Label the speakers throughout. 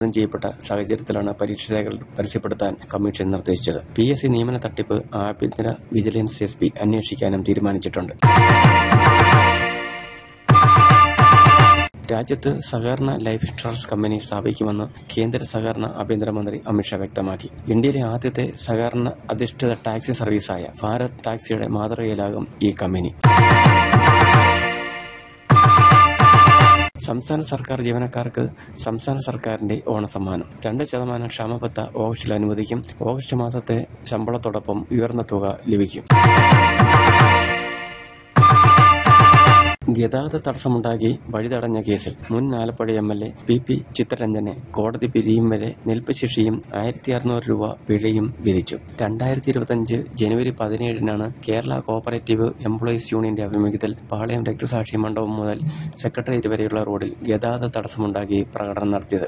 Speaker 1: ചോദ്യം ചെയ്യപ്പെട്ട സാഹചര്യത്തിലാണ് പരീക്ഷാരേഖകൾ പരസ്യപ്പെടുത്താൻ കമ്മീഷൻ നിർദ്ദേശിച്ചത് പി എസ് സി നിയമന തട്ടിപ്പ് ആഭ്യന്തര വിജിലൻസ് എസ് പി അന്വേഷിക്കാനും തീരുമാനിച്ചിട്ടുണ്ട് രാജ്യത്ത് സഹകരണ ലൈഫ് ഇൻഷുറൻസ് കമ്പനി സ്ഥാപിക്കുമെന്ന് കേന്ദ്ര സഹകരണ ആഭ്യന്തരമന്ത്രി അമിത്ഷാ വ്യക്തമാക്കി ഇന്ത്യയിലെ ആദ്യത്തെ സഹകരണ അധിഷ്ഠിത ടാക്സി സർവീസായ ഭാരത് ടാക്സിയുടെ മാതൃകയിലാകും ഈ കമ്പനി സംസ്ഥാന സർക്കാർ ജീവനക്കാർക്ക് സംസ്ഥാന സർക്കാരിന്റെ ഓണസമ്മാനം രണ്ട് ശതമാനം ക്ഷാമബത്ത ഓഗസ്റ്റിൽ അനുവദിക്കും ഓഗസ്റ്റ് മാസത്തെ ശമ്പളത്തോടൊപ്പം ഉയർന്ന തുക ലഭിക്കും ഗതാഗത തടസ്സമുണ്ടാക്കി വഴിതടഞ്ഞ കേസിൽ മുൻ Alappuzha M L A P P ചിത്തരഞ്ജനെ കോടതി പിരിയും വരെ നിൽപ്പ് ശിക്ഷയും ആയിരത്തി അറുന്നൂറ് രൂപ പിഴയും വിധിച്ചു രണ്ടായിരത്തി ഇരുപത്തിയഞ്ച് ജനുവരി പതിനേഴിനാണ് കേരള കോഓപ്പറേറ്റീവ് എംപ്ലോയീസ് യൂണിയന്റെ ആഭിമുഖ്യത്തിൽ പാളയം രക്തസാക്ഷി മണ്ഡപം മുതൽ സെക്രട്ടേറിയറ്റ് വരെയുള്ള റോഡിൽ ഗതാഗത തടസ്സമുണ്ടാക്കി പ്രകടനം നടത്തിയത്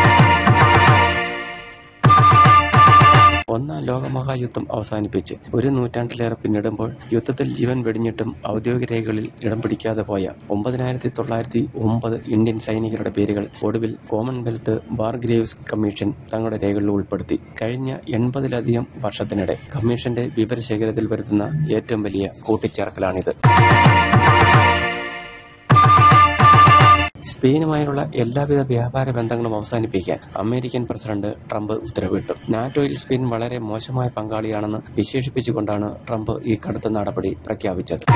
Speaker 1: ഒന്നാം ലോകമഹായുദ്ധം അവസാനിപ്പിച്ച് ഒരു നൂറ്റാണ്ടിലേറെ പിന്നിടുമ്പോൾ യുദ്ധത്തിൽ ജീവൻ വെടിഞ്ഞിട്ടും ഔദ്യോഗിക രേഖകളിൽ ഇടം പിടിക്കാതെ പോയ ഒമ്പതിനായിരത്തി തൊള്ളായിരത്തി ഒമ്പത് ഇന്ത്യൻ സൈനികരുടെ പേരുകൾ ഒടുവിൽ കോമൺവെൽത്ത് ബാർഗ്രേവ്സ് കമ്മീഷൻ തങ്ങളുടെ രേഖകളിൽ ഉൾപ്പെടുത്തി കഴിഞ്ഞ എൺപതിലധികം വർഷത്തിനിടെ കമ്മീഷന്റെ വിവരശേഖരത്തിൽ വരുത്തുന്ന ഏറ്റവും വലിയ കൂട്ടിച്ചേർക്കലാണിത് സ്പെയിനുമായുള്ള എല്ലാവിധ വ്യാപാര ബന്ധങ്ങളും അവസാനിപ്പിക്കാൻ അമേരിക്കൻ പ്രസിഡന്റ് ട്രംപ് ഉത്തരവിട്ടു നാറ്റോയിൽ സ്പെയിൻ വളരെ മോശമായ പങ്കാളിയാണെന്ന് വിശേഷിപ്പിച്ചുകൊണ്ടാണ് ട്രംപ് ഈ കടുത്ത നടപടി പ്രഖ്യാപിച്ചത്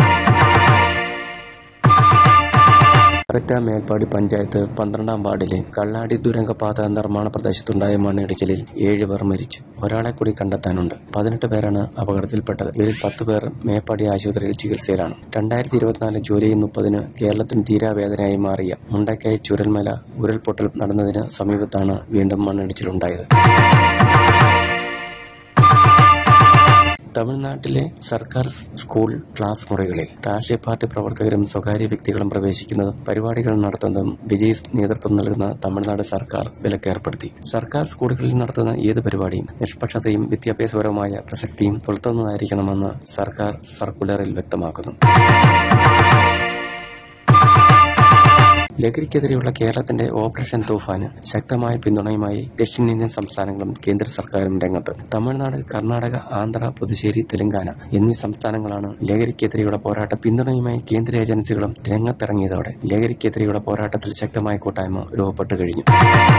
Speaker 1: കൽപ്പറ്റ മേൽപ്പാടി പഞ്ചായത്ത് പന്ത്രണ്ടാം വാർഡിലെ കള്ളാടി ദുരങ്കപാത നിർമ്മാണ പ്രദേശത്തുണ്ടായ മണ്ണിടിച്ചിലിൽ ഏഴ് പേർ മരിച്ചു ഒരാളെ കൂടി കണ്ടെത്താനുണ്ട് പതിനെട്ട് പേരാണ് അപകടത്തിൽപ്പെട്ടത് ഇവരിൽ പത്ത് പേർ മേപ്പാടി ആശുപത്രിയിൽ ചികിത്സയിലാണ് രണ്ടായിരത്തി ഇരുപത്തിനാല് ജൂലൈ മുപ്പതിന് കേരളത്തിന് തീരാവേദനയായി മാറിയ മുണ്ടക്കൈ ചുരൽമല ഉരുൾപൊട്ടൽ നടന്നതിന് സമീപത്താണ് വീണ്ടും മണ്ണിടിച്ചിലുണ്ടായത് തമിഴ്നാട്ടിലെ സർക്കാർ സ്കൂൾ ക്ലാസ് മുറികളിൽ രാഷ്ട്രീയ പാർട്ടി പ്രവർത്തകരും സ്വകാര്യ വ്യക്തികളും പ്രവേശിക്കുന്നതും പരിപാടികൾ നടത്തുന്നതും വിജയ് നേതൃത്വം നൽകുന്ന തമിഴ്നാട് സർക്കാർ വിലക്കേർപ്പെടുത്തി സർക്കാർ സ്കൂളുകളിൽ നടത്തുന്ന ഏത് പരിപാടിയും നിഷ്പക്ഷതയും വിദ്യാഭ്യാസപരമായ പ്രസക്തിയും പുലർത്തുന്നതായിരിക്കണമെന്ന് സർക്കാർ സർക്കുലറിൽ വ്യക്തമാക്കുന്നു ലഹരിക്കെതിരെയുള്ള കേരളത്തിന്റെ ഓപ്പറേഷൻ തൂഫാന് ശക്തമായ പിന്തുണയുമായി ദക്ഷിണേന്ത്യൻ സംസ്ഥാനങ്ങളും കേന്ദ്ര സർക്കാരും രംഗത്ത് തമിഴ്നാട് കർണാടക ആന്ധ്ര പുതുച്ചേരി തെലങ്കാന എന്നീ സംസ്ഥാനങ്ങളാണ് ലഹരിക്കെതിരെയുള്ള പോരാട്ട പിന്തുണയുമായി കേന്ദ്ര ഏജൻസികളും രംഗത്തിറങ്ങിയതോടെ ലഹരിക്കെതിരെയുള്ള പോരാട്ടത്തിൽ ശക്തമായ കൂട്ടായ്മ രൂപപ്പെട്ടു കഴിഞ്ഞു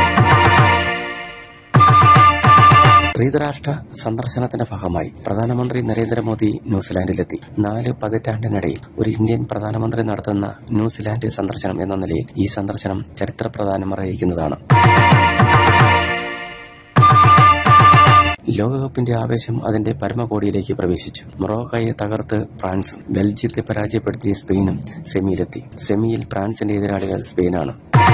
Speaker 1: ത്രിരാഷ്ട്ര സന്ദർശനത്തിന്റെ ഭാഗമായി പ്രധാനമന്ത്രി നരേന്ദ്രമോദി ന്യൂസിലാൻഡിലെത്തി നാല് പതിറ്റാണ്ടിനിടയിൽ ഒരു ഇന്ത്യൻ പ്രധാനമന്ത്രി നടത്തുന്ന ന്യൂസിലാൻഡ് സന്ദർശനം എന്ന നിലയിൽ ഈ സന്ദർശനം ചരിത്ര പ്രാധാന്യം അറിയിക്കുന്നതാണ് ലോകകപ്പിന്റെ ആവേശം അതിന്റെ പരമകോടിയിലേക്ക് പ്രവേശിച്ചു മൊറോക്കയെ തകർത്ത് ഫ്രാൻസും ബെൽജിയത്തെ പരാജയപ്പെടുത്തി സ്പെയിനും സെമിയിലെത്തി സെമിയിൽ ഫ്രാൻസിന്റെ എതിരാളികൾ സ്പെയിനാണ്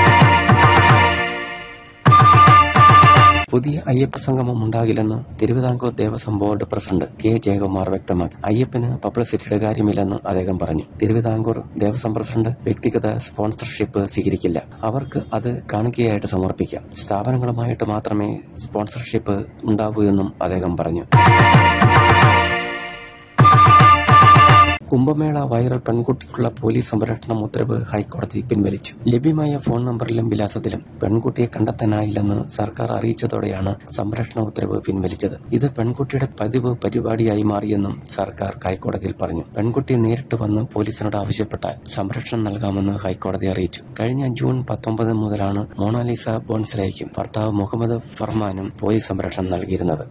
Speaker 1: പുതിയ അയ്യപ്പ സംഗമം ഉണ്ടാകില്ലെന്ന് Thiruvithamkoor Devaswom board president K Jayakumar വ്യക്തമാക്കി അയ്യപ്പന് പബ്ലിസിറ്റിയുടെ കാര്യമില്ലെന്ന് അദ്ദേഹം പറഞ്ഞു തിരുവിതാംകൂർ ദേവസ്വം പ്രസിഡന്റ് വ്യക്തിഗത സ്പോൺസർഷിപ്പ് സ്വീകരിക്കില്ല അവർക്ക് അത് കാണിക്കയായിട്ട് സമർപ്പിക്കാം സ്ഥാപനങ്ങളുമായിട്ട് മാത്രമേ സ്പോൺസർഷിപ്പ് ഉണ്ടാവൂ എന്നും അദ്ദേഹം പറഞ്ഞു കുംഭമേള വൈറൽ പെൺകുട്ടിക്കുള്ള പോലീസ് സംരക്ഷണം ഉത്തരവ് ഹൈക്കോടതി പിൻവലിച്ചു ലഭ്യമായ ഫോൺ നമ്പറിലും വിലാസത്തിലും പെൺകുട്ടിയെ കണ്ടെത്താനായില്ലെന്ന് സർക്കാർ അറിയിച്ചതോടെയാണ് സംരക്ഷണ ഉത്തരവ് പിൻവലിച്ചത് ഇത് പെൺകുട്ടിയുടെ പതിവ് പരിപാടിയായി മാറിയെന്നും സർക്കാർ ഹൈക്കോടതിയിൽ പറഞ്ഞു പെൺകുട്ടി നേരിട്ട് വന്ന് പോലീസിനോട് ആവശ്യപ്പെട്ടാൽ സംരക്ഷണം നൽകാമെന്ന് ഹൈക്കോടതി അറിയിച്ചു കഴിഞ്ഞ ജൂൺ പത്തൊമ്പത് മുതലാണ് മോണാലിസ ബോൺസലേക്കും ഭർത്താവ് മുഹമ്മദ് ഫർമാനും പോലീസ് സംരക്ഷണം നൽകിയിരുന്നത്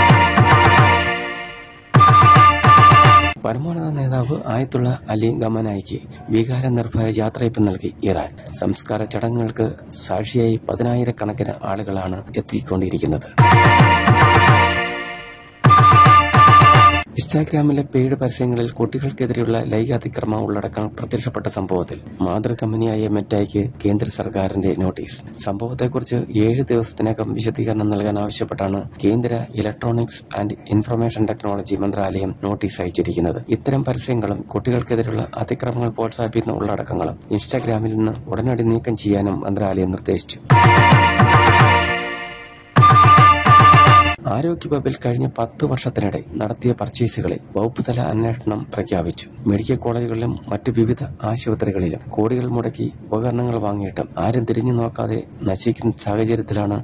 Speaker 1: പരമോന്നത നേതാവ് ആയത്തുള്ള അലി ഗമനായിക്ക് വികാര നിർഭയ യാത്രയപ്പ് നൽകി ഇറാൻ സംസ്കാര ചടങ്ങുകൾക്ക് സാക്ഷിയായി പതിനായിരക്കണക്കിന് ആളുകളാണ് എത്തിക്കൊണ്ടിരിക്കുന്നത് ഇൻസ്റ്റാഗ്രാമിലെ പെയ്ഡ് പരസ്യങ്ങളിൽ കുട്ടികൾക്കെതിരെയുള്ള ലൈംഗികാതിക്രമ ഉള്ളടക്കം പ്രത്യക്ഷപ്പെട്ട സംഭവത്തിൽ മാതൃകമ്പനിയായ മെറ്റായ്ക്ക് കേന്ദ്ര സർക്കാരിന്റെ നോട്ടീസ് സംഭവത്തെക്കുറിച്ച് ഏഴ് ദിവസത്തിനകം വിശദീകരണം നൽകാൻ ആവശ്യപ്പെട്ടാണ് കേന്ദ്ര ഇലക്ട്രോണിക്സ് ആൻഡ് ഇൻഫർമേഷൻ ടെക്നോളജി മന്ത്രാലയം നോട്ടീസ് അയച്ചിരിക്കുന്നത് ഇത്തരം പരസ്യങ്ങളും കുട്ടികൾക്കെതിരെയുള്ള അതിക്രമങ്ങൾ പ്രോത്സാഹിപ്പിക്കുന്ന ഉള്ളടക്കങ്ങളും ഇൻസ്റ്റാഗ്രാമിൽ നിന്ന് ഉടനടി നീക്കം ചെയ്യാനും മന്ത്രാലയം നിർദ്ദേശിച്ചു ആരോഗ്യ വകുപ്പിൽ കഴിഞ്ഞ പത്ത് വർഷത്തിനിടെ നടത്തിയ പർച്ചേസുകളെ വകുപ്പ് തല അന്വേഷണം പ്രഖ്യാപിച്ചു മെഡിക്കൽ കോളേജുകളിലും മറ്റു വിവിധ ആശുപത്രികളിലും കോടികൾ മുടക്കി ഉപകരണങ്ങൾ വാങ്ങിയിട്ടും ആരും തിരിഞ്ഞു നോക്കാതെ നശിക്കുന്ന സാഹചര്യത്തിലാണ്